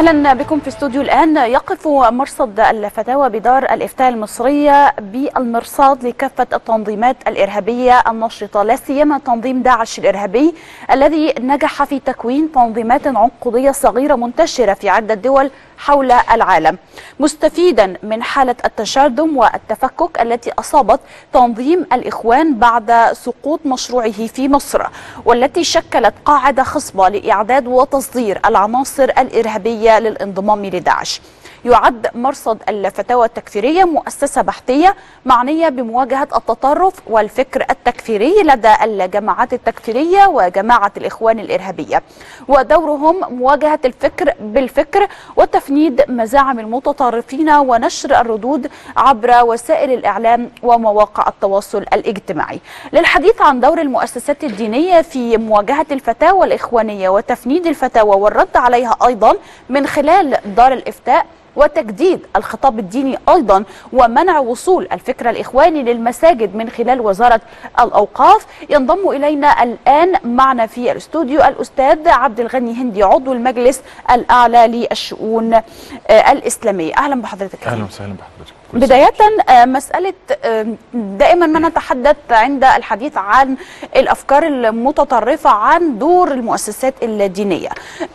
اهلا بكم في استوديو الان يقف مرصد الفتاوى بدار الافتاء المصريه بالمرصاد لكافه التنظيمات الارهابيه النشطه لا سيما تنظيم داعش الارهابي الذي نجح في تكوين تنظيمات عنقوديه صغيره منتشره في عده دول حول العالم مستفيدا من حاله التشرذم والتفكك التي اصابت تنظيم الاخوان بعد سقوط مشروعه في مصر والتي شكلت قاعده خصبه لاعداد وتصدير العناصر الارهابيه للانضمام لداعش يعد مرصد الفتاوى التكفيرية مؤسسة بحثية معنية بمواجهة التطرف والفكر التكفيري لدى الجماعات التكفيرية وجماعة الإخوان الإرهابية ودورهم مواجهة الفكر بالفكر وتفنيد مزاعم المتطرفين ونشر الردود عبر وسائل الإعلام ومواقع التواصل الاجتماعي للحديث عن دور المؤسسات الدينية في مواجهة الفتاوى الإخوانية وتفنيد الفتاوى والرد عليها أيضا من خلال دار الإفتاء وتجديد الخطاب الديني ايضا ومنع وصول الفكر الاخواني للمساجد من خلال وزاره الاوقاف ينضم الينا الان معنا في الاستوديو الاستاذ عبد الغني هندي عضو المجلس الاعلى للشؤون الاسلاميه اهلا بحضرتك اهلا وسهلا بحضرتك بداية مسألة دائما ما نتحدث عند الحديث عن الأفكار المتطرفة عن دور المؤسسات الدينية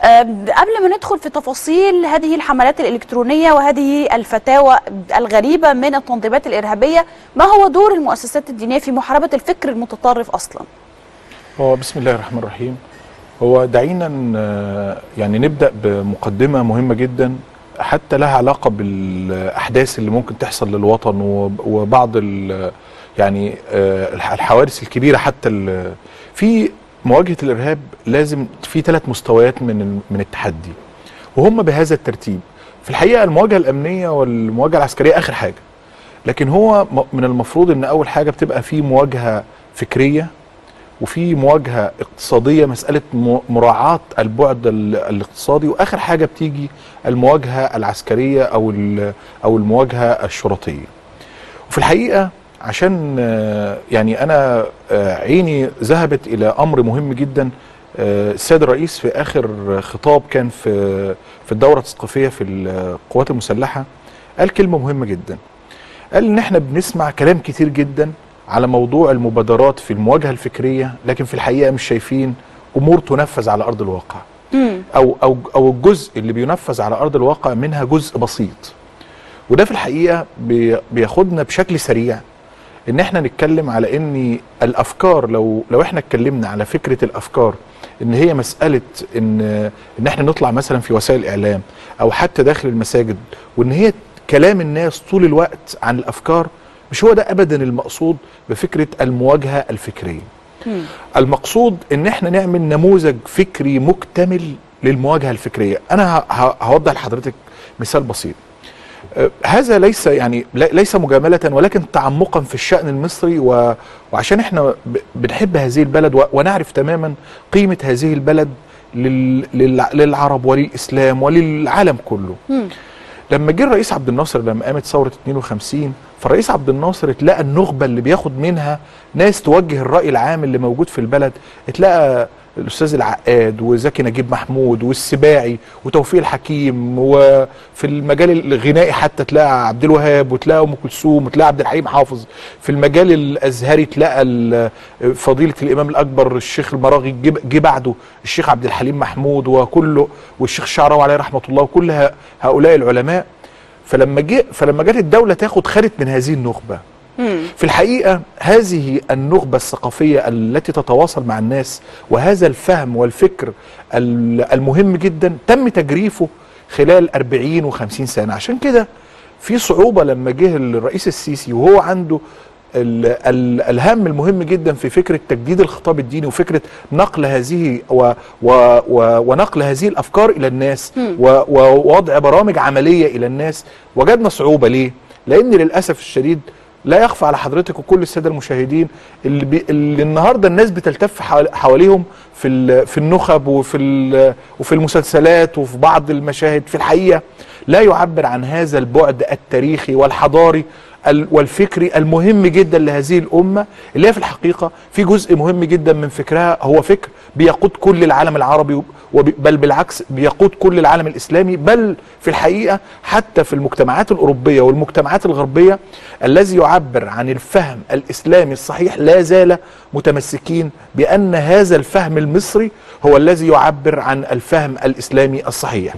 قبل ما ندخل في تفاصيل هذه الحملات الإلكترونية وهذه الفتاوى الغريبة من التنظيمات الإرهابية ما هو دور المؤسسات الدينية في محاربة الفكر المتطرف أصلا؟ هو بسم الله الرحمن الرحيم هو دعينا يعني نبدأ بمقدمة مهمة جدا حتى لها علاقة بالأحداث اللي ممكن تحصل للوطن وبعض يعني الحوادث الكبيرة حتى في مواجهة الإرهاب لازم في ثلاث مستويات من من التحدي وهم بهذا الترتيب في الحقيقة المواجهة الأمنية والمواجهة العسكرية آخر حاجة لكن هو من المفروض أن أول حاجة بتبقى في مواجهة فكرية وفي مواجهه اقتصاديه مساله مراعاه البعد الاقتصادي واخر حاجه بتيجي المواجهه العسكريه او او المواجهه الشرطيه. وفي الحقيقه عشان يعني انا عيني ذهبت الى امر مهم جدا السيد الرئيس في اخر خطاب كان في في الدوره الثقافيه في القوات المسلحه قال كلمه مهمه جدا. قال ان احنا بنسمع كلام كتير جدا على موضوع المبادرات في المواجهه الفكريه لكن في الحقيقه مش شايفين امور تنفذ على ارض الواقع مم. او او او الجزء اللي بينفذ على ارض الواقع منها جزء بسيط وده في الحقيقه بي بياخدنا بشكل سريع ان احنا نتكلم على ان الافكار لو لو احنا اتكلمنا على فكره الافكار ان هي مساله ان ان احنا نطلع مثلا في وسائل الاعلام او حتى داخل المساجد وان هي كلام الناس طول الوقت عن الافكار مش هو ده ابدا المقصود بفكره المواجهه الفكريه. مم. المقصود ان احنا نعمل نموذج فكري مكتمل للمواجهه الفكريه، انا هوضح لحضرتك مثال بسيط. أه هذا ليس يعني ليس مجامله ولكن تعمقا في الشان المصري و... وعشان احنا بنحب هذه البلد و... ونعرف تماما قيمه هذه البلد لل... لل... للعرب وللاسلام وللعالم كله. مم. لما جه الرئيس عبد الناصر لما قامت ثوره 52 فالرئيس عبد الناصر اتلقى النخبه اللي بياخد منها ناس توجه الراي العام اللي موجود في البلد اتلقى الاستاذ العقاد وزكي نجيب محمود والسباعي وتوفيق الحكيم وفي المجال الغنائي حتى تلاقى عبد الوهاب وتلاقى ام كلثوم وتلاقى عبد الحليم حافظ في المجال الازهري تلاقى فضيله الامام الاكبر الشيخ المراغي جه بعده الشيخ عبد الحليم محمود وكله والشيخ الشعراوي عليه رحمه الله وكل هؤلاء العلماء فلما جه فلما جت الدوله تاخد خدت من هذه النخبه مم. في الحقيقه هذه النخبه الثقافيه التي تتواصل مع الناس وهذا الفهم والفكر المهم جدا تم تجريفه خلال 40 و50 سنه عشان كده في صعوبه لما جه الرئيس السيسي وهو عنده ال ال الهم المهم جدا في فكره تجديد الخطاب الديني وفكره نقل هذه و و و ونقل هذه الافكار الى الناس و ووضع برامج عمليه الى الناس وجدنا صعوبه ليه؟ لان للاسف الشديد لا يخفى على حضرتك وكل الساده المشاهدين اللي, بي اللي النهارده الناس بتلتف حواليهم في في النخب وفي وفي المسلسلات وفي بعض المشاهد في الحقيقه لا يعبر عن هذا البعد التاريخي والحضاري ال- والفكري المهم جدا لهذه الامه اللي هي في الحقيقه في جزء مهم جدا من فكرها هو فكر بيقود كل العالم العربي وب- بل بالعكس بيقود كل العالم الاسلامي بل في الحقيقه حتى في المجتمعات الاوروبيه والمجتمعات الغربيه الذي يعبر عن الفهم الاسلامي الصحيح لا زال متمسكين بان هذا الفهم المصري هو الذي يعبر عن الفهم الاسلامي الصحيح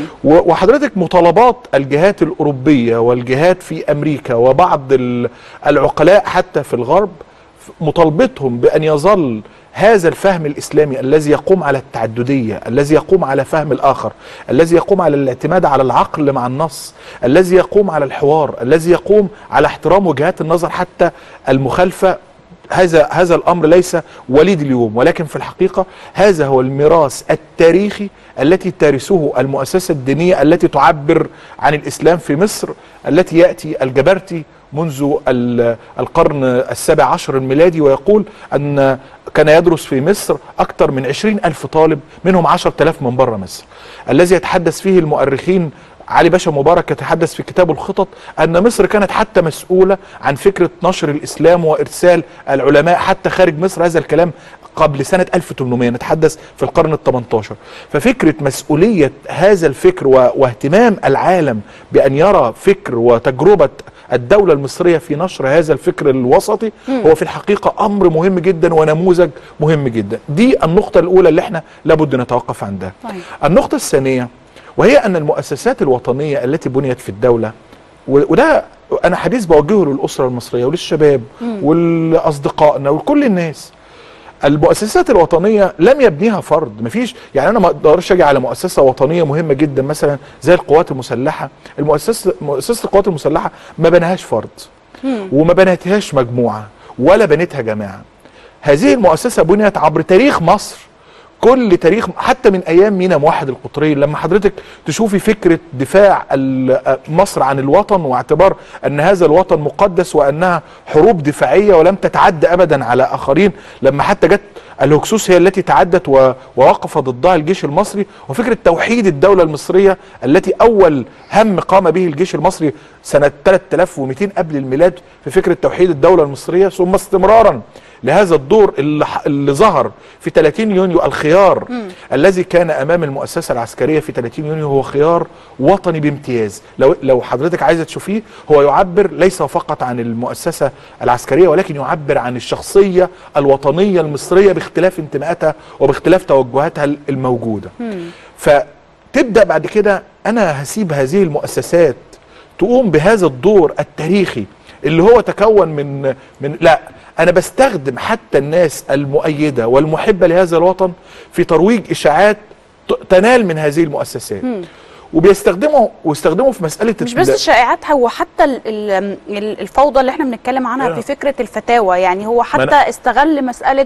و- وحضرتك مطالبات الجهات الاوروبيه والجهات في امريكا وبعض ال- العقلاء حتى في الغرب مطالبتهم بان يظل هذا الفهم الاسلامي الذي يقوم على التعدديه، الذي يقوم على فهم الاخر، الذي يقوم على الاعتماد على العقل مع النص، الذي يقوم على الحوار، الذي يقوم على احترام وجهات النظر حتى المخالفه هذا هذا الامر ليس وليد اليوم ولكن في الحقيقه هذا هو الميراث التاريخي التي ترثه المؤسسه الدينيه التي تعبر عن الاسلام في مصر التي ياتي الجبرتي منذ ال- القرن السابع عشر الميلادي ويقول أن كان يدرس في مصر أكثر من عشرين ألف طالب منهم عشر تلاف من بره مصر الذي يتحدث فيه المؤرخين علي باشا مبارك يتحدث في كتابه الخطط أن مصر كانت حتى مسؤولة عن فكرة نشر الإسلام وإرسال العلماء حتى خارج مصر هذا الكلام قبل سنة 1800 نتحدث في القرن ال 18 ففكرة مسؤولية هذا الفكر و- واهتمام العالم بأن يرى فكر وتجربة الدولة المصرية في نشر هذا الفكر الوسطي هو في الحقيقة أمر مهم جدا ونموذج مهم جدا دي النقطة الأولى اللي احنا لابد نتوقف عندها طيب. النقطة الثانية وهي أن المؤسسات الوطنية التي بنيت في الدولة و- وده أنا حديث بوجهه للأسرة المصرية وللشباب ولأصدقائنا ولكل الناس المؤسسات الوطنيه لم يبنيها فرد مفيش يعني انا ما اقدرش اجي على مؤسسه وطنيه مهمه جدا مثلا زي القوات المسلحه المؤسسه مؤسسه القوات المسلحه ما بناهاش فرد وما بنتهاش مجموعه ولا بنتها جماعه هذه المؤسسه بنيت عبر تاريخ مصر كل تاريخ حتى من ايام مينا موحد القطرين لما حضرتك تشوفي فكره دفاع ال- مصر عن الوطن واعتبار ان هذا الوطن مقدس وانها حروب دفاعيه ولم تتعدى ابدا على اخرين لما حتى جت الهكسوس هي التي تعدت و- ووقف ضدها الجيش المصري وفكره توحيد الدوله المصريه التي اول هم قام به الجيش المصري سنه 3200 قبل الميلاد في فكره توحيد الدوله المصريه ثم استمرارا لهذا الدور اللي, ح- اللي ظهر في 30 يونيو الخيار الذي كان امام المؤسسه العسكريه في 30 يونيو هو خيار وطني بامتياز لو لو حضرتك عايزه تشوفيه هو يعبر ليس فقط عن المؤسسه العسكريه ولكن يعبر عن الشخصيه الوطنيه المصريه باختلاف انتماءاتها وباختلاف توجهاتها الموجوده فتبدا بعد كده انا هسيب هذه المؤسسات تقوم بهذا الدور التاريخي اللي هو تكون من من لا انا بستخدم حتى الناس المؤيده والمحبه لهذا الوطن في ترويج اشاعات ت- تنال من هذه المؤسسات وبيستخدموا ويستخدموا في مساله مش بس ال- الشائعات هو حتى ال- ال- ال- الفوضى اللي احنا بنتكلم عنها آه. في فكره الفتاوى يعني هو حتى أنا- استغل مساله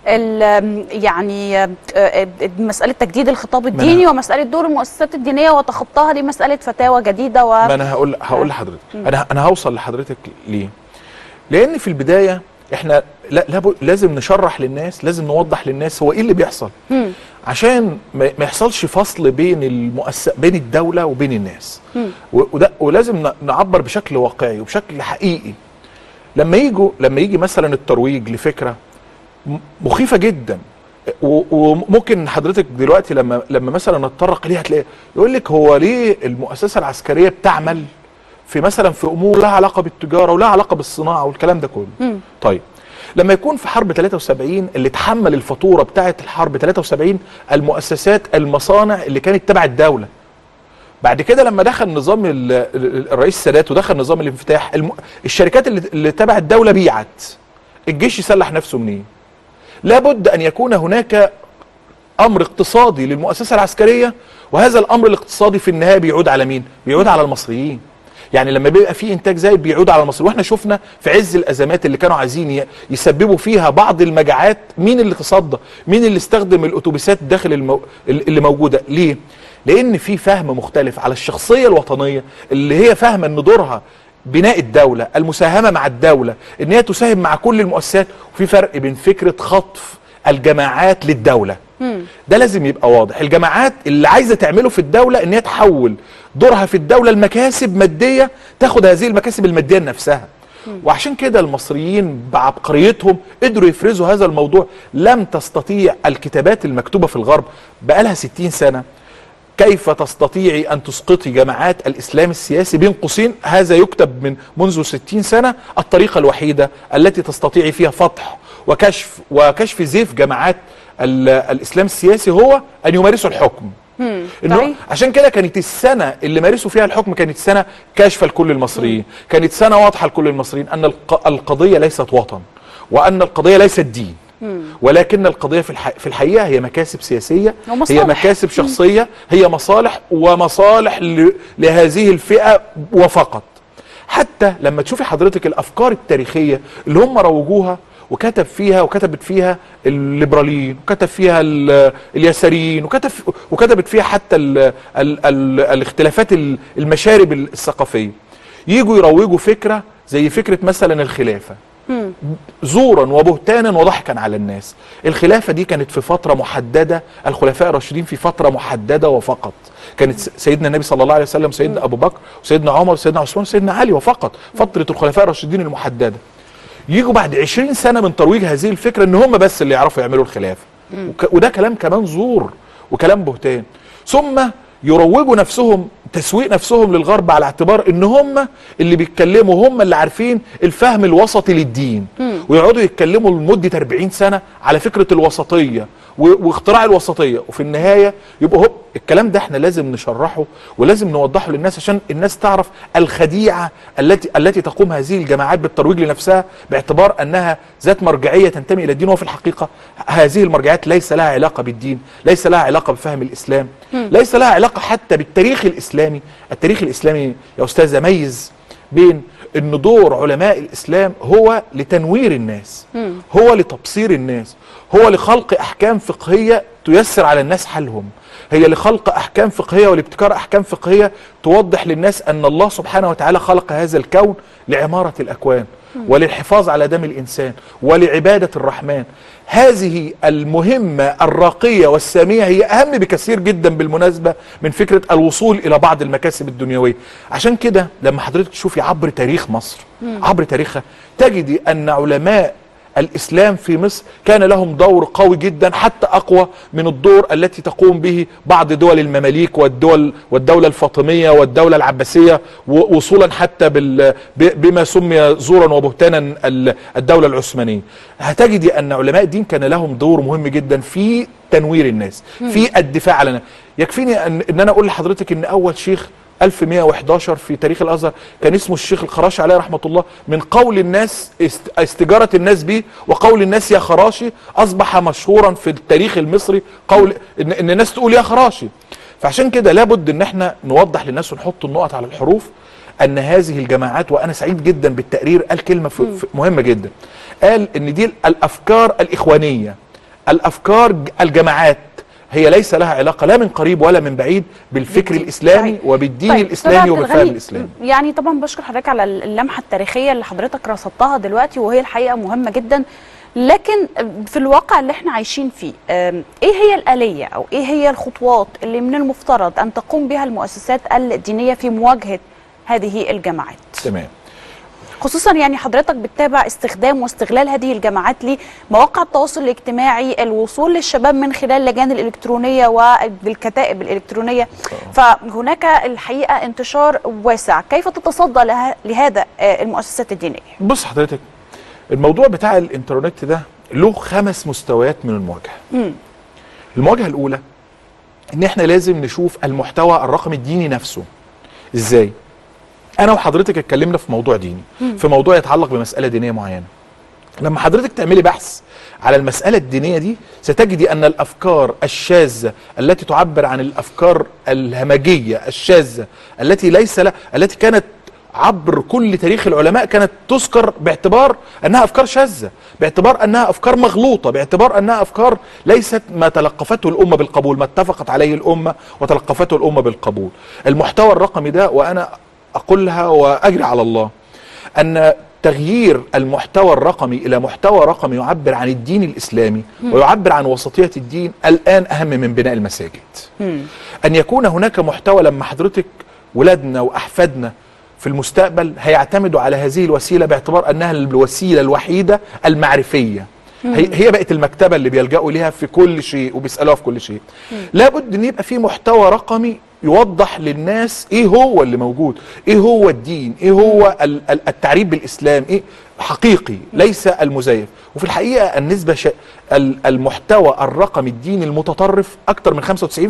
ال- يعني آه، آه، مساله تجديد الخطاب الديني ومساله دور المؤسسات الدينيه وتخطاها لمساله فتاوى جديده و ما انا هقول هقول لحضرتك انا انا هوصل لحضرتك ليه لان في البدايه احنا لا لابد لازم نشرح للناس لازم نوضح للناس هو ايه اللي بيحصل مم. عشان ما ما يحصلش فصل بين المؤسسة بين الدولة وبين الناس مم. و- وده ولازم ن- نعبر بشكل واقعي وبشكل حقيقي لما يجوا لما يجي مثلا الترويج لفكرة م- مخيفة جدا و- وممكن حضرتك دلوقتي لما لما مثلا نتطرق ليها هتلاقي يقول لك هو ليه المؤسسة العسكرية بتعمل في مثلا في امور لها علاقة بالتجارة ولها علاقة بالصناعة والكلام ده كله مم. طيب لما يكون في حرب 73 اللي تحمل الفاتوره بتاعه الحرب 73 المؤسسات المصانع اللي كانت تبع الدوله بعد كده لما دخل نظام ال- ال- الرئيس السادات ودخل نظام الانفتاح الم... الشركات اللي, اللي تبع الدوله بيعت الجيش يسلح نفسه منين لابد ان يكون هناك امر اقتصادي للمؤسسه العسكريه وهذا الامر الاقتصادي في النهايه بيعود على مين بيعود على المصريين يعني لما بيبقى في انتاج زايد بيعود على المصريين واحنا شفنا في عز الازمات اللي كانوا عايزين ي- يسببوا فيها بعض المجاعات مين اللي تصدى مين اللي استخدم الاتوبيسات داخل المو... اللي موجوده ليه لان في فهم مختلف على الشخصيه الوطنيه اللي هي فاهمه ان دورها بناء الدوله المساهمه مع الدوله ان هي تساهم مع كل المؤسسات وفي فرق بين فكره خطف الجماعات للدوله ده لازم يبقى واضح الجماعات اللي عايزه تعمله في الدوله ان هي تحول دورها في الدوله المكاسب ماديه تاخد هذه المكاسب الماديه لنفسها وعشان كده المصريين بعبقريتهم قدروا يفرزوا هذا الموضوع لم تستطيع الكتابات المكتوبة في الغرب بقالها 60 سنة كيف تستطيعي أن تسقطي جماعات الإسلام السياسي بين قوسين هذا يكتب من منذ 60 سنة الطريقة الوحيدة التي تستطيعي فيها فتح وكشف وكشف زيف جماعات ال- الإسلام السياسي هو أن يمارسوا الحكم إنه صحيح. عشان كده كانت السنة اللي مارسوا فيها الحكم كانت سنة كاشفة لكل المصريين كانت سنة واضحة لكل المصريين أن الق- القضية ليست وطن وأن القضية ليست دين ولكن القضية في, الح... في الحقيقة هي مكاسب سياسية هي ومصالح. مكاسب شخصية هي مصالح ومصالح ل... لهذه الفئة وفقط حتى لما تشوفي حضرتك الأفكار التاريخية اللي هم روجوها وكتب فيها وكتبت فيها الليبراليين وكتب فيها ال- اليساريين وكتب وكتبت فيها حتى ال ال ال الاختلافات ال- المشارب الثقافيه يجوا يروجوا فكره زي فكره مثلا الخلافه زورا وبهتانا وضحكا على الناس الخلافه دي كانت في فتره محدده الخلفاء الراشدين في فتره محدده وفقط كانت س- سيدنا النبي صلى الله عليه وسلم سيدنا ابو بكر وسيدنا عمر وسيدنا عثمان وسيدنا علي وفقط فتره الخلفاء الراشدين المحدده يجوا بعد 20 سنه من ترويج هذه الفكره ان هم بس اللي يعرفوا يعملوا الخلافه وك وده كلام كمان زور وكلام بهتان ثم يروجوا نفسهم تسويق نفسهم للغرب على اعتبار ان هم اللي بيتكلموا هم اللي عارفين الفهم الوسطي للدين ويقعدوا يتكلموا لمده 40 سنه على فكره الوسطيه و- واختراع الوسطيه وفي النهايه يبقى هو الكلام ده احنا لازم نشرحه ولازم نوضحه للناس عشان الناس تعرف الخديعه التي التي تقوم هذه الجماعات بالترويج لنفسها باعتبار انها ذات مرجعيه تنتمي الى الدين وفي الحقيقه هذه المرجعيات ليس لها علاقه بالدين، ليس لها علاقه بفهم الاسلام، ليس لها علاقه حتى بالتاريخ الاسلامي، التاريخ الاسلامي يا استاذه ميز بين ان دور علماء الاسلام هو لتنوير الناس هو لتبصير الناس هو لخلق احكام فقهيه تيسر على الناس حالهم هي لخلق احكام فقهيه ولابتكار احكام فقهيه توضح للناس ان الله سبحانه وتعالى خلق هذا الكون لعماره الاكوان وللحفاظ على دم الانسان ولعباده الرحمن هذه المهمه الراقيه والساميه هي اهم بكثير جدا بالمناسبه من فكره الوصول الى بعض المكاسب الدنيويه عشان كده لما حضرتك تشوفي عبر تاريخ مصر عبر تاريخها تجدي ان علماء الاسلام في مصر كان لهم دور قوي جدا حتى اقوى من الدور التي تقوم به بعض دول المماليك والدول والدوله الفاطميه والدوله العباسيه و- وصولا حتى بال ب- بما سمي زورا وبهتانا ال- الدوله العثمانيه. هتجدي ان علماء الدين كان لهم دور مهم جدا في تنوير الناس، في الدفاع عن الناس. يكفيني ان, إن انا اقول لحضرتك ان اول شيخ 1111 في تاريخ الازهر كان اسمه الشيخ الخراشي عليه رحمه الله من قول الناس است- استجاره الناس به وقول الناس يا خراشي اصبح مشهورا في التاريخ المصري قول ان, إن الناس تقول يا خراشي فعشان كده لابد ان احنا نوضح للناس ونحط النقط على الحروف ان هذه الجماعات وانا سعيد جدا بالتقرير قال كلمه في في مهمه جدا قال ان دي الافكار الاخوانيه الافكار ج- الجماعات هي ليس لها علاقه لا من قريب ولا من بعيد بالفكر الاسلامي صحيح. وبالدين طيب، الاسلامي أستاذ عبد وبالفهم الغني، الاسلامي يعني طبعا بشكر حضرتك على اللمحه التاريخيه اللي حضرتك رصدتها دلوقتي وهي الحقيقه مهمه جدا لكن في الواقع اللي احنا عايشين فيه أم، ايه هي الاليه او ايه هي الخطوات اللي من المفترض ان تقوم بها المؤسسات الدينيه في مواجهه هذه الجماعات تمام خصوصا يعني حضرتك بتتابع استخدام واستغلال هذه الجماعات لمواقع التواصل الاجتماعي الوصول للشباب من خلال اللجان الإلكترونية وبالكتائب الإلكترونية فهناك الحقيقة انتشار واسع كيف تتصدى لها لهذا آه، المؤسسات الدينية بص حضرتك الموضوع بتاع الانترنت ده له خمس مستويات من المواجهه المواجهه الاولى ان احنا لازم نشوف المحتوى الرقمي الديني نفسه ازاي انا وحضرتك اتكلمنا في موضوع ديني في موضوع يتعلق بمساله دينيه معينه لما حضرتك تعملي بحث على المسألة الدينية دي ستجدي أن الأفكار الشاذة التي تعبر عن الأفكار الهمجية الشاذة التي ليس لا التي كانت عبر كل تاريخ العلماء كانت تذكر باعتبار أنها أفكار شاذة باعتبار أنها أفكار مغلوطة باعتبار أنها أفكار ليست ما تلقفته الأمة بالقبول ما اتفقت عليه الأمة وتلقفته الأمة بالقبول المحتوى الرقمي ده وأنا أقولها وأجري على الله ان تغيير المحتوى الرقمي الى محتوى رقمي يعبر عن الدين الاسلامي ويعبر عن وسطيه الدين الان اهم من بناء المساجد. ان يكون هناك محتوى لما حضرتك ولادنا واحفادنا في في المستقبل هيعتمدوا على هذه الوسيله باعتبار انها الوسيله الوحيده المعرفيه هي هي بقت المكتبه اللي بيلجأوا ليها في كل شيء وبيسالوها في كل شيء لابد ان يبقى في محتوى رقمي يوضح للناس ايه هو اللي موجود ايه هو الدين ايه هو ال- ال- التعريف بالاسلام ايه حقيقي ليس المزيف وفي الحقيقه النسبه ش... ال- المحتوى الرقمي الديني المتطرف اكتر من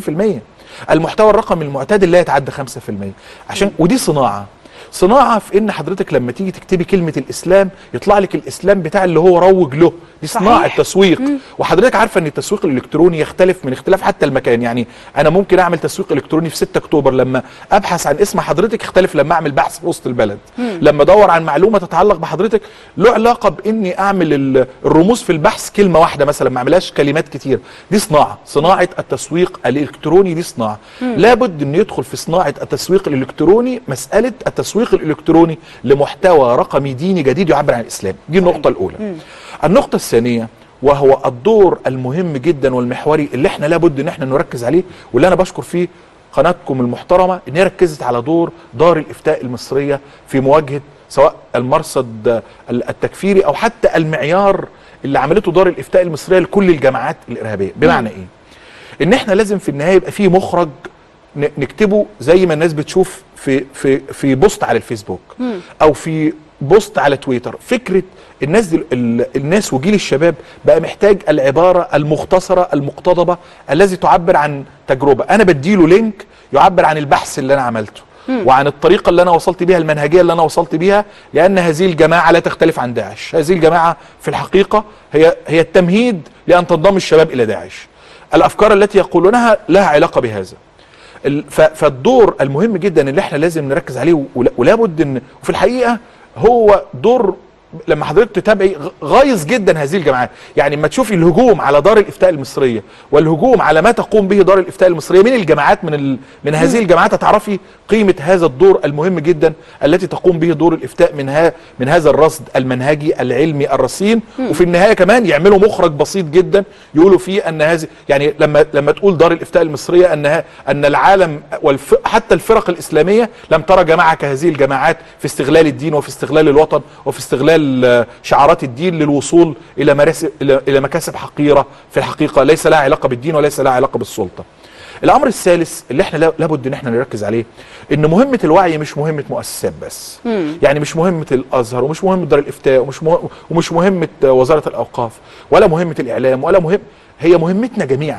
95% المحتوى الرقمي المعتدل لا يتعدى 5% عشان ودي صناعه صناعه في ان حضرتك لما تيجي تكتبي كلمه الاسلام يطلع لك الاسلام بتاع اللي هو روج له دي صناعه صحيح. تسويق وحضرتك عارفه ان التسويق الالكتروني يختلف من اختلاف حتى المكان يعني انا ممكن اعمل تسويق الكتروني في 6 اكتوبر لما ابحث عن اسم حضرتك يختلف لما اعمل بحث في وسط البلد لما ادور عن معلومه تتعلق بحضرتك له علاقه باني اعمل ال- الرموز في البحث كلمه واحده مثلا ما اعملهاش كلمات كتير دي صناعه صناعه التسويق الالكتروني دي صناعه لابد ان يدخل في صناعه التسويق الالكتروني مساله التسويق الالكتروني لمحتوى رقمي ديني جديد يعبر عن الاسلام دي النقطه الاولى النقطه الثانيه وهو الدور المهم جدا والمحوري اللي احنا لابد ان احنا نركز عليه واللي انا بشكر فيه قناتكم المحترمه ان هي ركزت على دور دار الافتاء المصريه في مواجهه سواء المرصد التكفيري او حتى المعيار اللي عملته دار الافتاء المصريه لكل الجماعات الارهابيه بمعنى ايه ان احنا لازم في النهايه يبقى في مخرج ن- نكتبه زي ما الناس بتشوف في في في بوست على الفيسبوك او في بوست على تويتر فكره الناس دي ال- الناس وجيل الشباب بقى محتاج العباره المختصره المقتضبه الذي تعبر عن تجربه انا بديله لينك يعبر عن البحث اللي انا عملته وعن الطريقه اللي انا وصلت بيها المنهجيه اللي انا وصلت بيها لان هذه الجماعه لا تختلف عن داعش هذه الجماعه في الحقيقه هي هي التمهيد لان تنضم الشباب الى داعش الافكار التي يقولونها لها علاقه بهذا ال- ف- فالدور المهم جدا اللي احنا لازم نركز عليه ولا- ولا بد ان وفي الحقيقه هو دور لما حضرتك تتابعي غ- غايظ جدا هذه الجماعات يعني لما تشوفي الهجوم على دار الافتاء المصريه والهجوم على ما تقوم به دار الافتاء المصريه من الجماعات من ال... من هذه الجماعات هتعرفي قيمه هذا الدور المهم جدا التي تقوم به دور الافتاء من ها... من هذا الرصد المنهجي العلمي الرصين وفي النهايه كمان يعملوا مخرج بسيط جدا يقولوا فيه ان هذه يعني لما لما تقول دار الافتاء المصريه انها ان العالم والف... حتى الفرق الاسلاميه لم ترى جماعه كهذه الجماعات في استغلال الدين وفي استغلال الوطن وفي استغلال آه، شعارات الدين للوصول الى مراسم الى إلى مكاسب حقيره في الحقيقه ليس لها علاقه بالدين وليس لها علاقه بالسلطه. الامر الثالث اللي احنا لا- لابد ان احنا نركز عليه ان مهمه الوعي مش مهمه مؤسسات بس يعني مش مهمه الازهر ومش مهمه دار الافتاء ومش مهم ومش مهمه وزاره الاوقاف ولا مهمه الاعلام ولا مهم هي مهمتنا جميعا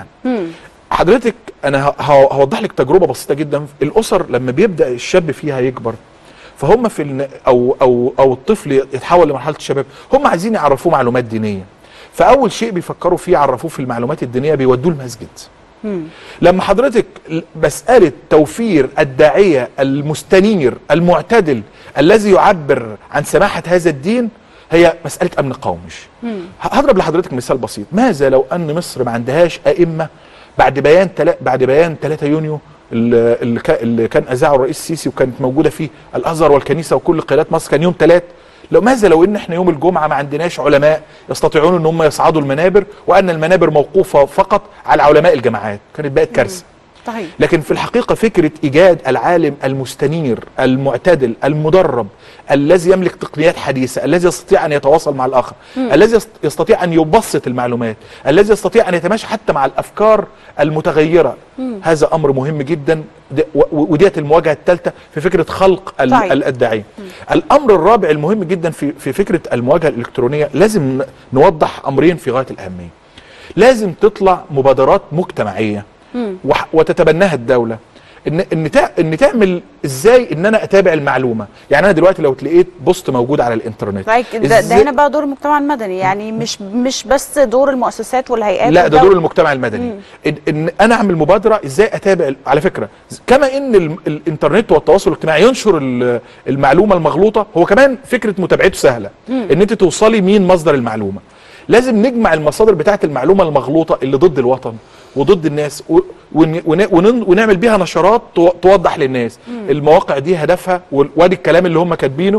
حضرتك انا ه- ه- هوضح لك تجربه بسيطه جدا الاسر لما بيبدا الشاب فيها يكبر فهم في الن... او او او الطفل يتحول لمرحله الشباب هم عايزين يعرفوه معلومات دينيه فاول شيء بيفكروا فيه يعرفوه في المعلومات الدينيه بيودوه المسجد لما حضرتك ل- مسألة توفير الداعية المستنير المعتدل الذي يعبر عن سماحة هذا الدين هي مسألة أمن قومي ه- هضرب لحضرتك مثال بسيط ماذا لو أن مصر ما عندهاش أئمة بعد بيان تلا بعد بيان 3 يونيو اللي, اللي كا- اللي كان أذاعه الرئيس السيسي وكانت موجودة فيه الأزهر والكنيسة وكل قيادات مصر كان يوم ثلاث لو ماذا لو ان احنا يوم الجمعه ما عندناش علماء يستطيعون ان هم يصعدوا المنابر وان المنابر موقوفه فقط على علماء الجماعات كانت بقت كارثه صحيح لكن في الحقيقه فكره ايجاد العالم المستنير المعتدل المدرب الذي يملك تقنيات حديثه الذي يستطيع ان يتواصل مع الاخر الذي يست- يستطيع ان يبسط المعلومات الذي يستطيع ان يتماشى حتى مع الافكار المتغيره هذا امر مهم جدا د- و- و- وديت المواجهه الثالثه في فكره خلق ال- طيب. ال- الداعيه الامر الرابع المهم جدا في في فكره المواجهه الالكترونيه لازم ن- نوضح امرين في غايه الاهميه لازم تطلع مبادرات مجتمعيه وح- وتتبناها الدوله ان ان تع- ان تعمل ازاي ان انا اتابع المعلومه يعني انا دلوقتي لو لقيت بوست موجود على الانترنت رايك ده, ده إزاي- هنا بقى دور المجتمع المدني يعني مش مش بس دور المؤسسات والهيئات لا ده والدولة. دور المجتمع المدني إن, ان انا اعمل مبادره ازاي اتابع على فكره كما ان ال- الانترنت والتواصل الاجتماعي ينشر ال- المعلومه المغلوطه هو كمان فكره متابعته سهله ان انت توصلي مين مصدر المعلومه لازم نجمع المصادر بتاعه المعلومه المغلوطه اللي ضد الوطن وضد الناس و- ون- ون- ون- ونعمل بيها نشرات تو- توضح للناس المواقع دي هدفها وال- وادي الكلام اللي هم كاتبينه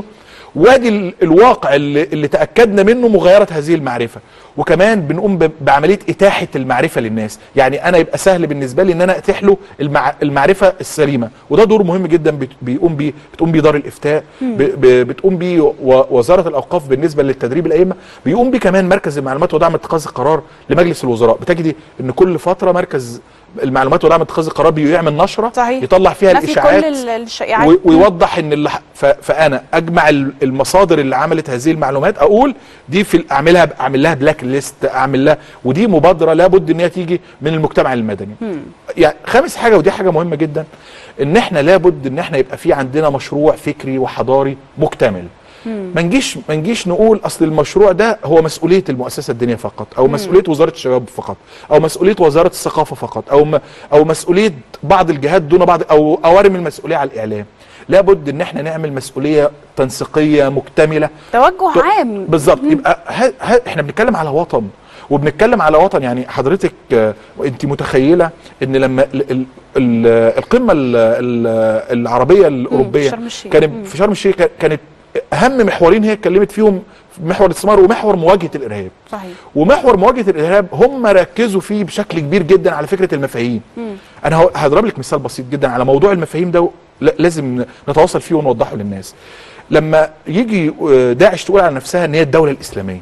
وادي ال- الواقع اللي, اللي تاكدنا منه مغايره هذه المعرفه وكمان بنقوم ب- بعمليه اتاحه المعرفه للناس يعني انا يبقى سهل بالنسبه لي ان انا اتيح له المع... المعرفه السليمه وده دور مهم جدا بت- بيقوم بيه بتقوم بيه دار الافتاء ب... ب... بتقوم بيه و... وزاره الاوقاف بالنسبه للتدريب الائمه بيقوم بيه كمان مركز المعلومات ودعم اتخاذ القرار لمجلس الوزراء بتجدي ان كل فتره مركز المعلومات ودعم اتخاذ القرار بيعمل نشره صحيح. يطلع فيها نفي الاشاعات كل ال- الشائعات و- ويوضح ان اللي ح- ف- فانا اجمع ال- المصادر اللي عملت هذه المعلومات اقول دي في ال- اعملها ب- اعمل لها بلاك ليست اعمل لها ودي مبادره لابد ان هي تيجي من المجتمع المدني يعني خامس حاجه ودي حاجه مهمه جدا ان احنا لابد ان احنا يبقى في عندنا مشروع فكري وحضاري مكتمل ما نجيش ما نجيش نقول اصل المشروع ده هو مسؤوليه المؤسسه الدينيه فقط او مسؤوليه وزاره الشباب فقط او مسؤوليه وزاره الثقافه فقط او م- او مسؤوليه بعض الجهات دون بعض او اوارم المسؤوليه على الاعلام لابد ان احنا نعمل مسؤوليه تنسيقيه مكتمله توجه عام بالظبط يبقى ها ها احنا بنتكلم على وطن وبنتكلم على وطن يعني حضرتك آه، انت متخيله ان لما ال ال ال القمه ال ال العربيه الاوروبيه شرم الشيخ. كانت مم. في شرم الشيخ كان- كانت اهم محورين هي اتكلمت فيهم محور الاستثمار ومحور مواجهه الارهاب صحيح ومحور مواجهه الارهاب هم ركزوا فيه بشكل كبير جدا على فكره المفاهيم انا هو- هضرب لك مثال بسيط جدا على موضوع المفاهيم ده لا- لازم نتواصل فيه ونوضحه للناس لما يجي آه، داعش تقول على نفسها ان هي الدوله الاسلاميه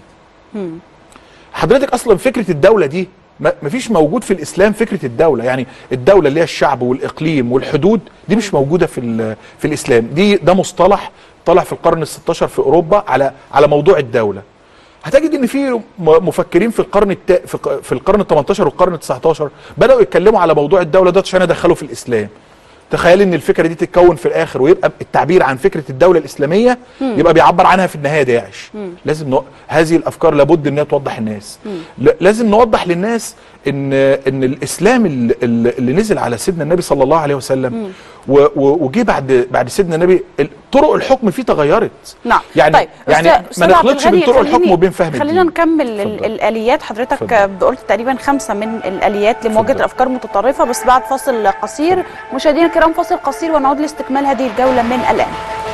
حضرتك اصلا فكره الدوله دي ما مفيش موجود في الاسلام فكره الدوله يعني الدوله اللي هي الشعب والاقليم والحدود دي مش موجوده في ال- في الاسلام دي ده مصطلح طلع في القرن ال16 في اوروبا على على موضوع الدوله هتجد ان في م- مفكرين في القرن التا... في الق- في القرن ال18 والقرن ال19 بداوا يتكلموا على موضوع الدوله ده عشان يدخلوا في الاسلام تخيل ان الفكره دي تتكون في الاخر ويبقى التعبير عن فكره الدوله الاسلاميه يبقى بيعبر عنها في النهايه داعش لازم نو... هذه الافكار لابد ان هي توضح الناس ل... لازم نوضح للناس ان ان الاسلام اللي, اللي نزل على سيدنا النبي صلى الله عليه وسلم و... و... وجه بعد بعد سيدنا النبي ال- طرق الحكم فيه تغيرت نعم يعني طيب يعني أستاذ- ما أستاذ عبد نخلطش بين الغني، طرق الحكم خليني- وبين فهم خلينا الدين. نكمل ال- اتفضل. الاليات حضرتك اتفضل. قلت تقريبا خمسه من الاليات لمواجهه اتفضل. الافكار المتطرفه بس بعد فاصل قصير مشاهدينا الكرام فاصل قصير ونعود لاستكمال هذه الجوله من الان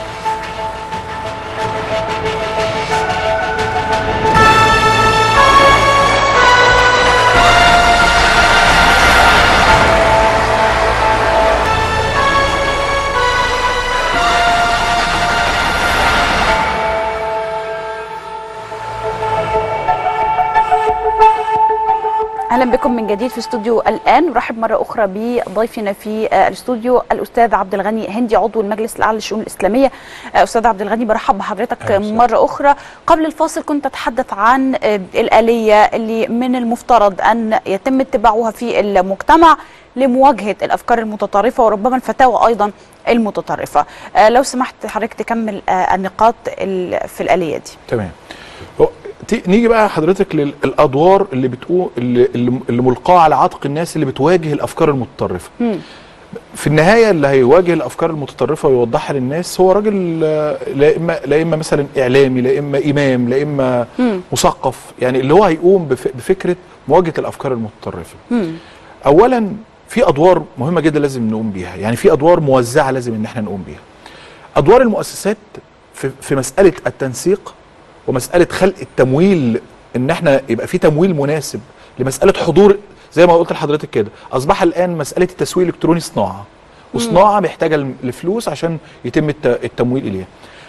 اهلا بكم من جديد في استوديو الان نرحب مره اخرى بضيفنا في آه، الاستوديو الاستاذ عبد الغني هندي عضو المجلس الاعلى للشؤون الاسلاميه آه، استاذ عبد الغني برحب بحضرتك أهلا وسهلا. مره اخرى قبل الفاصل كنت اتحدث عن آه، الاليه اللي من المفترض ان يتم اتباعها في المجتمع لمواجهه الافكار المتطرفه وربما الفتاوى ايضا المتطرفه آه، لو سمحت حضرتك تكمل آه، النقاط ال- في الاليه دي تمام هو تي- نيجي بقى حضرتك للادوار اللي بتقول اللي, اللي اللي ملقاه على عاتق الناس اللي بتواجه الافكار المتطرفه مم. في النهايه اللي هيواجه الافكار المتطرفه ويوضحها للناس هو راجل آه، لا اما لا اما مثلا اعلامي لا اما امام لا اما مم. مثقف يعني اللي هو هيقوم بف- بفكره مواجهه الافكار المتطرفه مم. اولا في ادوار مهمه جدا لازم نقوم بيها يعني في ادوار موزعه لازم ان احنا نقوم بيها ادوار المؤسسات في, في مساله التنسيق ومساله خلق التمويل ان احنا يبقى في تمويل مناسب لمساله حضور زي ما قلت لحضرتك كده اصبح الان مساله التسويق الالكتروني صناعه وصناعه محتاجه الم- لفلوس عشان يتم الت- التمويل اليها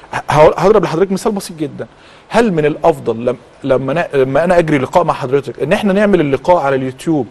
ه- هضرب لحضرتك مثال بسيط جدا هل من الافضل لم- لما أنا لما انا اجري لقاء مع حضرتك ان احنا نعمل اللقاء على اليوتيوب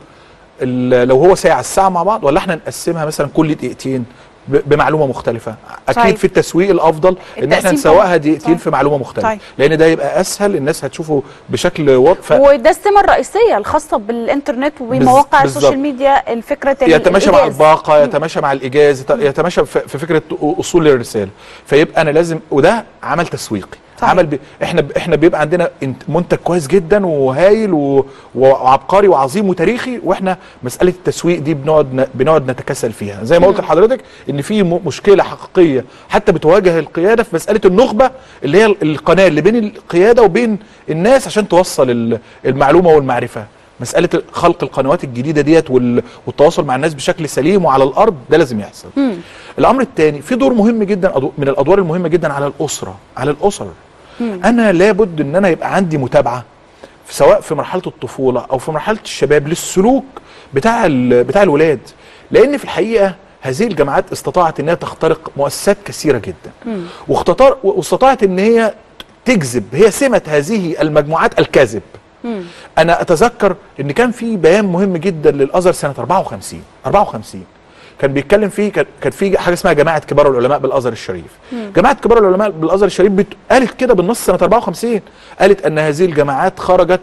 ال- لو هو ساعه الساعه مع بعض ولا احنا نقسمها مثلا كل دقيقتين ب- بمعلومه مختلفه اكيد صحيح. في التسويق الافضل ان احنا التقسيم نسوقها طبعاً. دقيقتين صحيح. في معلومه مختلفه صحيح. لان ده يبقى اسهل الناس هتشوفه بشكل واضح وده السمه الرئيسيه الخاصه بالانترنت وبمواقع بالظبط. السوشيال ميديا الفكره يتماشى مع الإيجاز. الباقه يتماشى مع الايجاز يت- يتماشى في في فكره اصول الرساله فيبقى انا لازم وده عمل تسويقي صحيح. عمل بي احنا ب... احنا بيبقى عندنا انت- منتج كويس جدا وهايل و... وعبقري وعظيم وتاريخي واحنا مساله التسويق دي بنقعد ن... بنقعد نتكاسل فيها زي ما قلت لحضرتك ان في م... مشكله حقيقيه حتى بتواجه القياده في مساله النخبه اللي هي القناه اللي بين القياده وبين الناس عشان توصل ال- المعلومه والمعرفه مساله خلق القنوات الجديده ديت وال- والتواصل مع الناس بشكل سليم وعلى الارض ده لازم يحصل مم. الامر الثاني في دور مهم جدا أدو- من الادوار المهمه جدا على الاسره على الاسر مم. انا لابد ان انا يبقى عندي متابعه سواء في مرحله الطفوله او في مرحله الشباب للسلوك بتاع ال- بتاع الولاد لان في الحقيقه هذه الجماعات استطاعت انها تخترق مؤسسات كثيره جدا مم. واختطار واستطاعت ان هي تجذب هي سمه هذه المجموعات الكذب مم. انا اتذكر ان كان في بيان مهم جدا للازهر سنه 54 54 كان بيتكلم فيه كان كان في حاجه اسمها جماعه كبار العلماء بالازهر الشريف جماعه كبار العلماء بالازهر الشريف بت... قالت كده بالنص سنه 54 قالت ان هذه الجماعات خرجت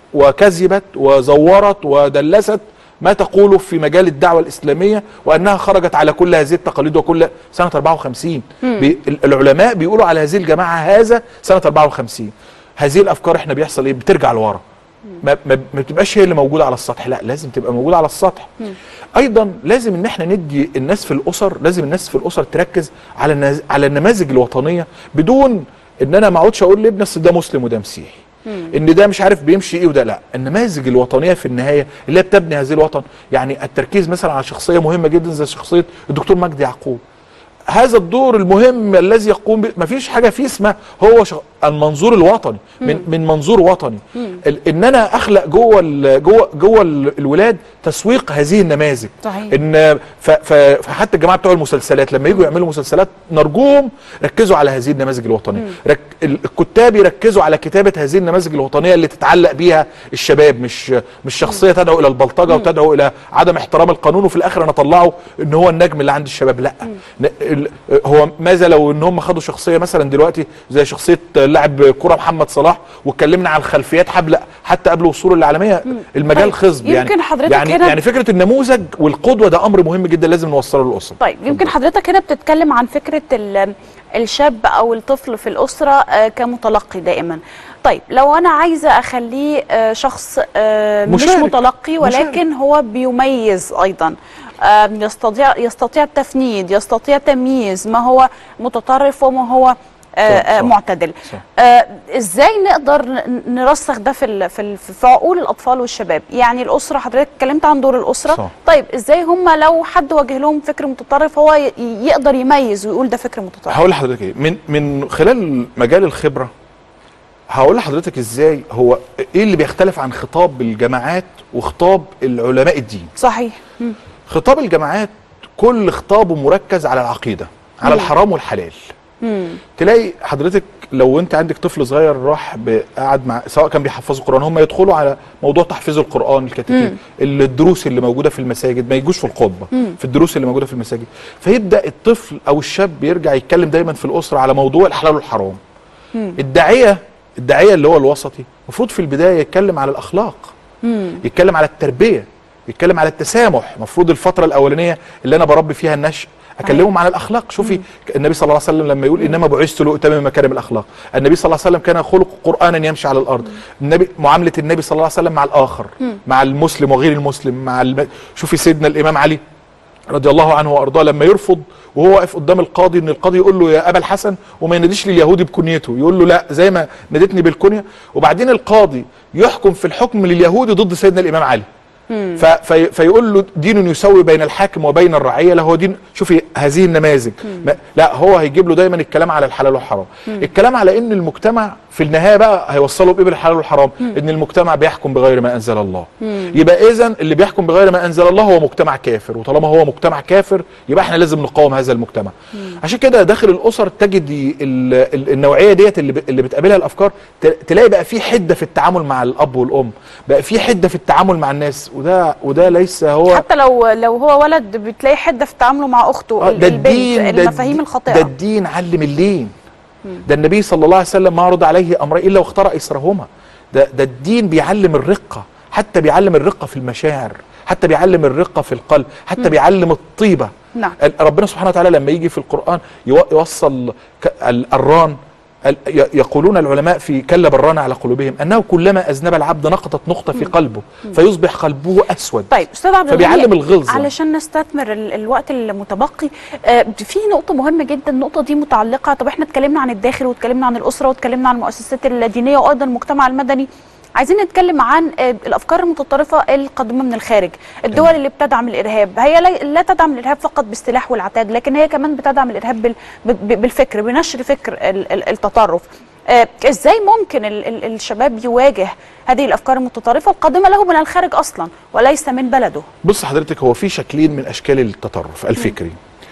وكذبت وزورت ودلست ما تقوله في مجال الدعوه الاسلاميه وانها خرجت على كل هذه التقاليد وكل سنه 54 بي... العلماء بيقولوا على هذه الجماعه هذا سنه 54 هذه الافكار احنا بيحصل ايه بترجع لورا ما, ما, ما بتبقاش هي اللي موجوده على السطح لا لازم تبقى موجوده على السطح ايضا لازم ان احنا ندي الناس في الاسر لازم الناس في الاسر تركز على النز... على النماذج الوطنيه بدون ان انا ما اقعدش اقول لابني اصل ده مسلم وده مسيحي ان ده مش عارف بيمشي ايه وده لا النماذج الوطنيه في النهايه اللي هي بتبني هذه الوطن يعني التركيز مثلا على شخصيه مهمه جدا زي شخصيه الدكتور مجدي يعقوب هذا الدور المهم الذي يقوم ب... مفيش حاجه فيه اسمها هو ش... المنظور الوطني من من منظور وطني ال... ان انا اخلق جوه ال... جوه جوه ال... الولاد تسويق هذه النماذج صحيح. ان ف... ف... فحتى الجماعه بتوع المسلسلات لما يجوا يعملوا مسلسلات نرجوهم ركزوا على هذه النماذج الوطنيه رك... ال- الكتاب يركزوا على كتابه هذه النماذج الوطنيه اللي تتعلق بيها الشباب مش مش شخصيه تدعو الى البلطجه وتدعو الى عدم احترام القانون وفي الاخر انا اطلعه ان هو النجم اللي عند الشباب لا ن- ال- هو ماذا لو ان هم خدوا شخصيه مثلا دلوقتي زي شخصيه لاعب كره محمد صلاح واتكلمنا عن الخلفيات حبل حتى قبل وصوله للعالميه المجال طيب، خصب يعني يمكن حضرتك يعني هنا- يعني فكره النموذج والقدوه ده امر مهم جدا لازم نوصله للاسره طيب يمكن حضرتك هنا بتتكلم عن فكرة ال- الشاب أو الطفل في الأسرة آه، كمتلقي دائما طيب لو أنا عايزة أخليه آه، شخص آه، مش مشارك. متلقي ولكن هو بيميز أيضا آه، يستطيع يستطيع التفنيد يستطيع تمييز ما هو متطرف وما هو آه، صح، آه، صح. معتدل صح. آه، ازاي نقدر ن- نرسخ ده في ال- في ال- في عقول الاطفال والشباب يعني الاسره حضرتك اتكلمت عن دور الاسره صح. طيب ازاي هم لو حد واجه لهم فكر متطرف هو ي- يقدر يميز ويقول ده فكر متطرف هقول لحضرتك ايه من من خلال مجال الخبره هقول لحضرتك ازاي هو ايه اللي بيختلف عن خطاب الجماعات وخطاب العلماء الدين صحيح مم. خطاب الجماعات كل خطابه مركز على العقيده على مم. الحرام والحلال مم. تلاقي حضرتك لو انت عندك طفل صغير راح ب- قعد مع سواء كان بيحفظوا القران هم يدخلوا على موضوع تحفيظ القران الكتاتيب الدروس اللي موجوده في المساجد ما يجوش في الخطبه مم. في الدروس اللي موجوده في المساجد فيبدا الطفل او الشاب يرجع يتكلم دايما في الاسره على موضوع الحلال والحرام مم. الداعيه الداعيه اللي هو الوسطي المفروض في البدايه يتكلم على الاخلاق مم. يتكلم على التربيه يتكلم على التسامح المفروض الفتره الاولانيه اللي انا بربي فيها النشء اكلمهم عن الاخلاق شوفي النبي صلى الله عليه وسلم لما يقول انما بعثت لاتمم مكارم الاخلاق النبي صلى الله عليه وسلم كان خلق قرانا يمشي على الارض النبي معامله النبي صلى الله عليه وسلم مع الاخر مع المسلم وغير المسلم مع الم... شوفي سيدنا الامام علي رضي الله عنه وارضاه لما يرفض وهو واقف قدام القاضي ان القاضي يقول له يا ابا الحسن وما يناديش لليهودي بكنيته يقول له لا زي ما نادتني بالكنيه وبعدين القاضي يحكم في الحكم لليهودي ضد سيدنا الامام علي ف في فيقول له دين يسوي بين الحاكم وبين الرعيه لا هو دين شوفي هذه النماذج ما لا هو هيجيب له دايما الكلام على الحلال والحرام الكلام على ان المجتمع في النهايه بقى هيوصله بايه بالحلال والحرام ان المجتمع بيحكم بغير ما انزل الله يبقى اذا اللي بيحكم بغير ما انزل الله هو مجتمع كافر وطالما هو مجتمع كافر يبقى احنا لازم نقاوم هذا المجتمع عشان كده داخل الاسر تجدي ال- ال- النوعيه ديت اللي ب- اللي بتقابلها الافكار ت- تلاقي بقى في حده في التعامل مع الاب والام بقى في حده في التعامل مع الناس وده وده ليس هو حتى لو لو هو ولد بتلاقي حده في تعامله مع اخته آه، ال- ده البنت الدين ده المفاهيم الدين- الخاطئه ده الدين علم اللين ده النبي صلى الله عليه وسلم ما عرض عليه امرين الا واختار ايسرهما ده ده الدين بيعلم الرقه حتى بيعلم الرقه في المشاعر حتى بيعلم الرقه في القلب حتى بيعلم الطيبه نعم. ال- ربنا سبحانه وتعالى لما يجي في القران يو- يوصل ك- ال- الران ال- ي- يقولون العلماء في كلا بران على قلوبهم انه كلما اذنب العبد نقطت نقطه في قلبه فيصبح قلبه اسود طيب استاذ عبد فبيعلم الغني، الغلظة. علشان نستثمر ال- الوقت المتبقي آه، في نقطه مهمه جدا النقطه دي متعلقه طب احنا اتكلمنا عن الداخل واتكلمنا عن الاسره واتكلمنا عن المؤسسات الدينيه وايضا المجتمع المدني عايزين نتكلم عن آه، الافكار المتطرفه القادمه من الخارج الدول اللي بتدعم الارهاب هي لا- لا تدعم الارهاب فقط بالسلاح والعتاد لكن هي كمان بتدعم الارهاب بال- ب- بالفكر بنشر فكر ال- ال- التطرف آه، ازاي ممكن ال- ال- الشباب يواجه هذه الافكار المتطرفه القادمه له من الخارج اصلا وليس من بلده بص حضرتك هو في شكلين من اشكال التطرف الفكري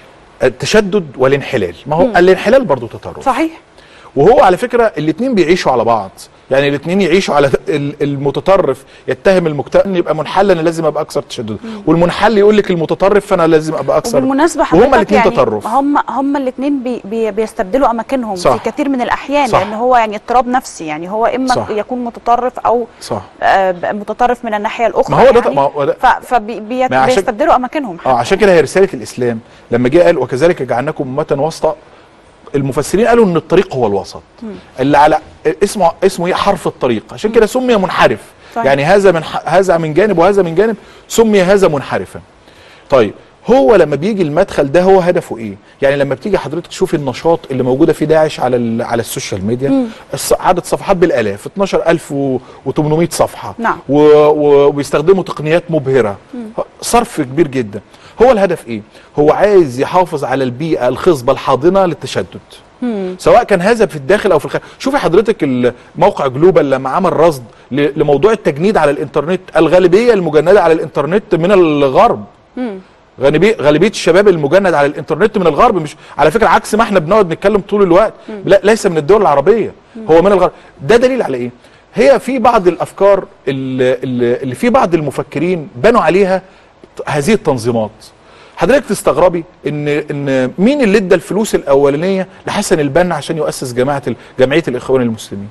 التشدد والانحلال ما هو مم. الانحلال برضو تطرف صحيح وهو على فكره الاثنين بيعيشوا على بعض يعني الاثنين يعيشوا على ال- المتطرف يتهم المجتمع ان يبقى منحل انا لازم ابقى اكثر تشددا والمنحل يقول لك المتطرف فانا لازم ابقى اكثر وبالمناسبه وهما حضرتك الاثنين يعني تطرف هم هم الاثنين بي بي بيستبدلوا اماكنهم صح. في كثير من الاحيان صح. لان هو يعني اضطراب نفسي يعني هو اما صح. يكون متطرف او صح آه، متطرف من الناحيه الاخرى ما هو ده يعني ما هو ده فبيستبدلوا ما عشان- بيستبدلوا اماكنهم اه عشان كده هي رساله الاسلام لما جه قال وكذلك جعلناكم امه وسطا المفسرين قالوا ان الطريق هو الوسط اللي على اسمه اسمه ايه حرف الطريق عشان كده سمي منحرف صحيح. يعني هذا من ح- هذا من جانب وهذا من جانب سمي هذا منحرفا طيب هو لما بيجي المدخل ده هو هدفه ايه يعني لما بتيجي حضرتك تشوفي النشاط اللي موجوده في داعش على ال- على السوشيال ميديا الص- عدد صفحات بالالاف 12800 صفحه نعم. و- و- وبيستخدموا تقنيات مبهره صرف كبير جدا هو الهدف ايه هو عايز يحافظ على البيئه الخصبه الحاضنه للتشدد سواء كان هذا في الداخل او في الخارج شوفي حضرتك موقع جلوبال لما عمل رصد ل- لموضوع التجنيد على الانترنت الغالبيه المجنده على الانترنت من الغرب غالبيه غالبيه الشباب المجند على الانترنت من الغرب مش على فكره عكس ما احنا بنقعد نتكلم طول الوقت لا ليس من الدول العربيه هو من الغرب ده دليل على ايه هي في بعض الافكار اللي, اللي في بعض المفكرين بنوا عليها هذه التنظيمات حضرتك تستغربي ان ان مين اللي ادى الفلوس الاولانيه لحسن البنا عشان يؤسس جماعه ال- جمعيه الاخوان المسلمين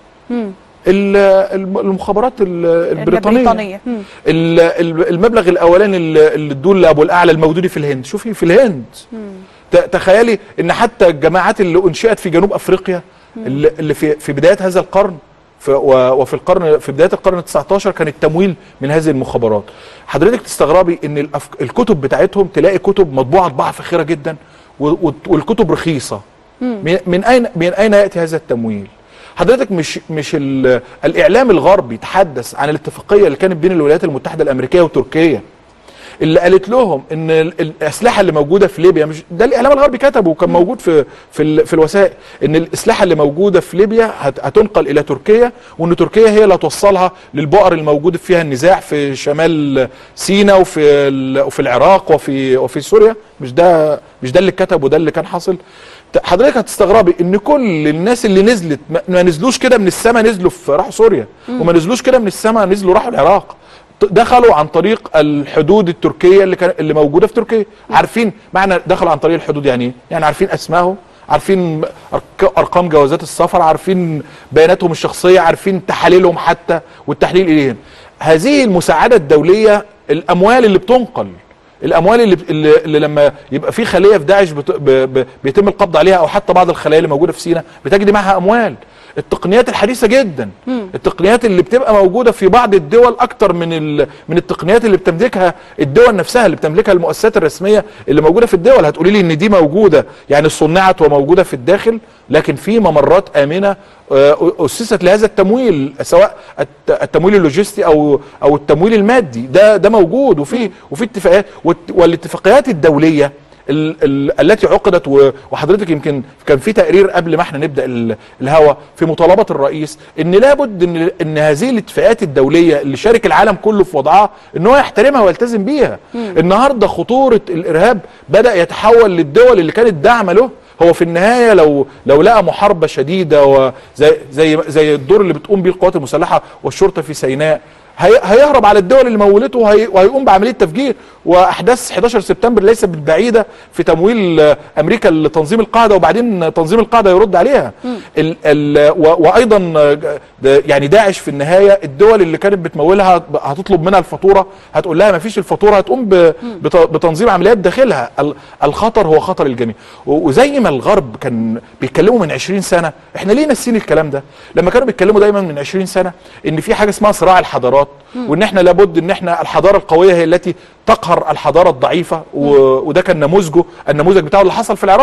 ال- الم- المخابرات ال- البريطانيه البريطانيه مم. ال- ال- المبلغ الاولاني اللي اللي ادوه لابو الاعلى الموجود في الهند شوفي في الهند ت- تخيلي ان حتى الجماعات اللي انشئت في جنوب افريقيا اللي اللي في في بدايه هذا القرن في و- وفي القرن في بدايه القرن ال 19 كان التمويل من هذه المخابرات حضرتك تستغربي ان الأف... الكتب بتاعتهم تلاقي كتب مطبوعه طباعه فاخره جدا و... و... والكتب رخيصه من... من اين من اين ياتي هذا التمويل حضرتك مش مش ال... الاعلام الغربي تحدث عن الاتفاقيه اللي كانت بين الولايات المتحده الامريكيه وتركيا اللي قالت لهم ان ال- الاسلحه اللي موجوده في ليبيا مش ده الاعلام الغربي كتبه وكان موجود في في ال- في الوثائق ان الاسلحه اللي موجوده في ليبيا هت- هتنقل الى تركيا وان تركيا هي اللي هتوصلها للبؤر الموجود فيها النزاع في شمال سيناء وفي ال- وفي العراق وفي وفي سوريا مش ده مش ده اللي كتب وده اللي كان حاصل ت- حضرتك هتستغربي ان كل الناس اللي نزلت ما- ما نزلوش كده من السماء نزلوا في راحوا سوريا وما نزلوش كده من السماء نزلوا راحوا العراق دخلوا عن طريق الحدود التركيه اللي كان اللي موجوده في تركيا عارفين معنى دخلوا عن طريق الحدود يعني ايه يعني عارفين اسمائهم عارفين أرك- ارقام جوازات السفر عارفين بياناتهم الشخصيه عارفين تحاليلهم حتى والتحليل اليهم هذه المساعده الدوليه الاموال اللي بتنقل الاموال اللي, اللي, اللي لما يبقى في خليه في داعش بت... ب... ب... بيتم القبض عليها او حتى بعض الخلايا اللي موجوده في سيناء بتجدي معها اموال التقنيات الحديثه جدا التقنيات اللي بتبقى موجوده في بعض الدول اكتر من ال... من التقنيات اللي بتملكها الدول نفسها اللي بتملكها المؤسسات الرسميه اللي موجوده في الدول هتقولي لي ان دي موجوده يعني صنعت وموجوده في الداخل لكن في ممرات امنه آه، اسست لهذا التمويل سواء الت- التمويل اللوجستي او او التمويل المادي ده ده موجود وفي وفي اتفاقات والت- والاتفاقيات الدوليه ال ال التي عقدت و- وحضرتك يمكن كان في تقرير قبل ما احنا نبدا ال- الهوا في مطالبه الرئيس ان لابد ان ان هذه الاتفاقات الدوليه اللي شارك العالم كله في وضعها ان هو يحترمها ويلتزم بيها النهارده خطوره الارهاب بدا يتحول للدول اللي كانت داعمه له هو في النهايه لو لو لقى محاربه شديده وزي زي زي الدور اللي بتقوم بيه القوات المسلحه والشرطه في سيناء هي هيهرب على الدول اللي مولته وهي وهيقوم بعمليه تفجير واحداث 11 سبتمبر ليست بالبعيده في تمويل آه، امريكا لتنظيم القاعده وبعدين تنظيم القاعده يرد عليها ال ال و- وايضا آه، ده- يعني داعش في النهايه الدول اللي كانت بتمولها هتطلب منها الفاتوره هتقول لها ما فيش الفاتوره هتقوم ب- بت- بتنظيم عمليات داخلها ال- الخطر هو خطر الجميع و- وزي ما الغرب كان بيتكلموا من 20 سنه احنا ليه ناسيين الكلام ده لما كانوا بيتكلموا دايما من 20 سنه ان في حاجه اسمها صراع الحضارات وان احنا لابد ان احنا الحضاره القويه هي التي تقهر الحضاره الضعيفه و... وده كان نموذجه النموذج بتاعه اللي حصل في العراق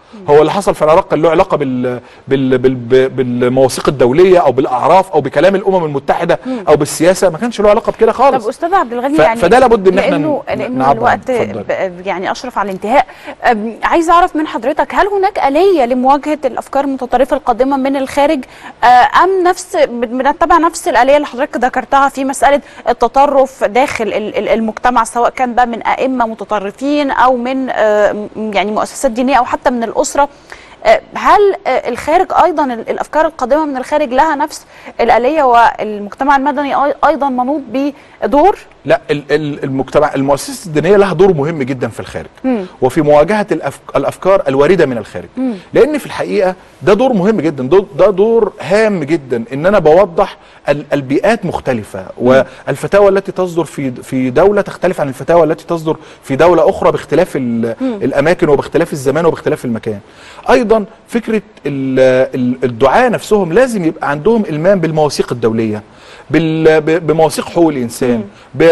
هو اللي حصل في العراق كان له علاقه بال بال بال بالمواثيق الدوليه او بالاعراف او بكلام الامم المتحده او بالسياسه ما كانش له علاقه بكده خالص طب استاذ عبد الغني ف- يعني فده لابد إن إحنا لانه ن- لانه نعبر عنه. الوقت اتفضل. ب- يعني اشرف على الانتهاء أم، عايز اعرف من حضرتك هل هناك اليه لمواجهه الافكار المتطرفه القادمه من الخارج آه، ام نفس بنتبع نفس الاليه اللي حضرتك ذكرتها في مساله التطرف داخل ال- ال- المجتمع سواء كان بقى من ائمه متطرفين او من آه، م- يعني مؤسسات دينيه او حتى من الاسره آه، هل آه، الخارج ايضا ال- الافكار القادمه من الخارج لها نفس الاليه والمجتمع المدني أي- ايضا منوط بدور لا ال- ال- المجتمع المؤسسات الدينيه لها دور مهم جدا في الخارج مم. وفي مواجهه الأفك الافكار الوارده من الخارج مم. لان في الحقيقه ده دور مهم جدا دو- ده دور هام جدا ان انا بوضح ال- البيئات مختلفه والفتاوى التي تصدر في في دوله تختلف عن الفتاوى التي تصدر في دوله اخرى باختلاف ال- الاماكن وباختلاف الزمان وباختلاف المكان ايضا فكره ال- ال- الدعاه نفسهم لازم يبقى عندهم المام بالمواثيق الدوليه بال- ب- بمواثيق حقوق الانسان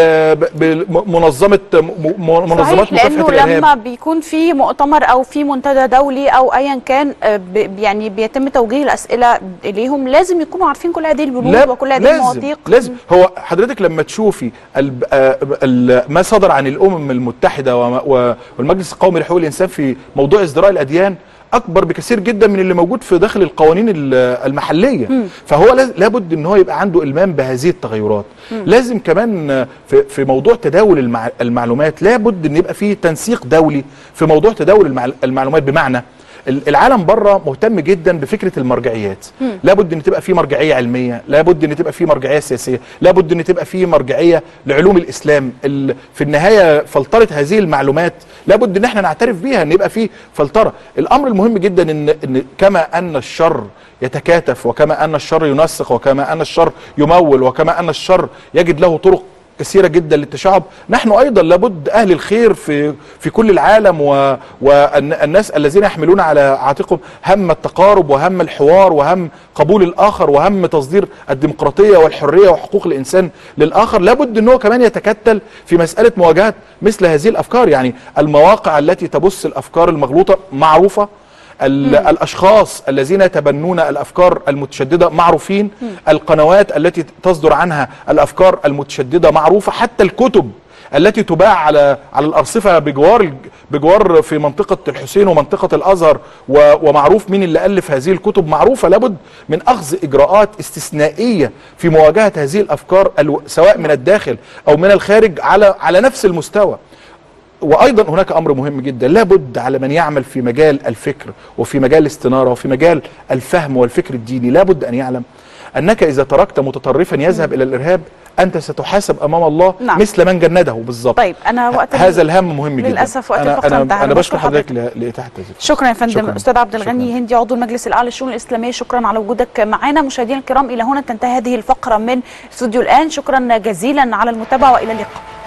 بمنظمه منظمات صحيح مكافحه لانه الارهاب لما بيكون في مؤتمر او في منتدى دولي او ايا كان آه، ب- يعني بيتم توجيه الاسئله اليهم لازم يكونوا عارفين كل هذه البنود لا وكل هذه لازم المواثيق لازم هو حضرتك لما تشوفي ال- آه، ال- ما صدر عن الامم المتحده وما- و- والمجلس القومي لحقوق الانسان في موضوع ازدراء الاديان اكبر بكثير جدا من اللي موجود في داخل القوانين ال- المحليه فهو لاز- لابد ان هو يبقى عنده المام بهذه التغيرات لازم كمان آه، في في موضوع تداول المع- المعلومات لابد ان يبقى فيه تنسيق دولي في موضوع تداول المعل- المعلومات بمعنى ال- العالم بره مهتم جدا بفكره المرجعيات لابد ان تبقى في مرجعيه علميه لابد ان تبقى في مرجعيه سياسيه لابد ان تبقى في مرجعيه لعلوم الاسلام ال- في النهايه فلتره هذه المعلومات لابد ان احنا نعترف بيها ان يبقى في فلتره الامر المهم جدا ان ان كما ان الشر يتكاتف وكما ان الشر ينسق وكما ان الشر يمول وكما ان الشر يجد له طرق كثيرة جدا للتشعب نحن أيضا لابد أهل الخير في في كل العالم و والناس الذين يحملون على عاتقهم هم التقارب وهم الحوار وهم قبول الآخر وهم تصدير الديمقراطية والحرية وحقوق الإنسان للآخر لابد أنه كمان يتكتل في مسألة مواجهة مثل هذه الأفكار يعني المواقع التي تبث الأفكار المغلوطة معروفة ال- الاشخاص الذين يتبنون الافكار المتشدده معروفين القنوات التي تصدر عنها الافكار المتشدده معروفه حتى الكتب التي تباع على على الارصفه بجوار الج- بجوار في منطقه الحسين ومنطقه الازهر و- ومعروف مين اللي الف هذه الكتب معروفه لابد من اخذ اجراءات استثنائيه في مواجهه هذه الافكار الو- سواء من الداخل او من الخارج على على نفس المستوى وايضا هناك امر مهم جدا لابد على من يعمل في مجال الفكر وفي مجال الاستناره وفي مجال الفهم والفكر الديني لابد ان يعلم انك اذا تركت متطرفا يذهب الى الارهاب انت ستحاسب امام الله نعم. مثل من جنده بالظبط طيب انا وقت هذا الهم مهم جدا للأسف وقت انا الفقرة انا, انتهى. أنا أنا بشكر بشكر حضرتك ل- لاتاحه هذه الفرصة. شكرا يا فندم شكراً. استاذ عبد الغني شكراً. هندي عضو المجلس الاعلى للشؤون الاسلاميه شكرا على وجودك معنا مشاهدينا الكرام الى هنا تنتهي هذه الفقره من استوديو الان شكرا جزيلا على المتابعه والى اللقاء